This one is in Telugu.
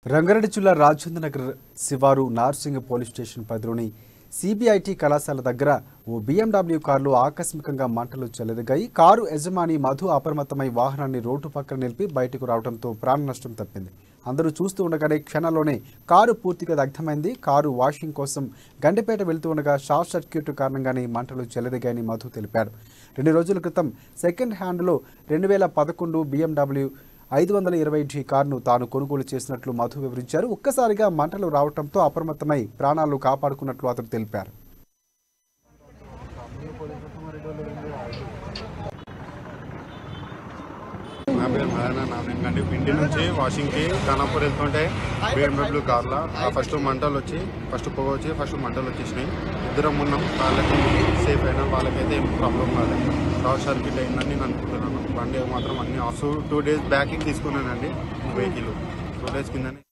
రంగారెడ్డి జిల్లా రాజేంద్ర నగర్ శివారు నార్సింగ్ పోలీస్ స్టేషన్ పరిధిలోని సిబిఐటి కళాశాల దగ్గర ఓ BMW కారులో ఆకస్మికంగా మంటలు చెలెదిగాయి కారు యజమాని మధు అప్రమత్తమై వాహనాన్ని రోడ్డు పక్కన నిలిపి బయటకు రావడంతో ప్రాణ నష్టం తప్పింది అందరూ చూస్తూ ఉండగానే క్షణంలోనే కారు పూర్తిగా దగ్ధమైంది కారు వాషింగ్ కోసం గండిపేట వెళ్తూ ఉండగా షార్ట్ సర్క్యూట్ కారణంగానే ఈ మంటలు చెలదిగాయని మధు తెలిపాడు రెండు రోజుల క్రితం సెకండ్ హ్యాండ్లో రెండు వేల పదకొండు బిఎండబ్ల్యూ ఐదు వందల ఇరవై జీ కారును తాను కొనుగోలు చేసినట్లు మధు వివరించారు ఒక్కసారిగా మంటలు రావడంతో అప్రమత్తమై ప్రాణాలు కాపాడుకున్నట్లు అతను తెలిపారు నా పేరు మదన నా వెంకండి ఇంటి నుంచి వాషింగ్కి ఖానాపూర్ వెళ్తుంటే బిఎండబ్ల్యూ కార్లో ఆ ఫస్ట్ మంటలు వచ్చి ఫస్ట్ పొగ వచ్చి ఫస్ట్ మంటలు వచ్చేసినాయి ఇద్దరం ఉన్నాం వాళ్ళకి సేఫ్ అయినా వాళ్ళకైతే ఏం ప్రాబ్లం కాలేదు షార్ట్ సర్క్యూట్ అయిందని నేను అనుకుంటున్నాను బండి మాత్రం అన్ని ఆఫ్ టూ డేస్ బ్యాక్ తీసుకున్నానండి వెహికల్ టూ డేస్ కిందనే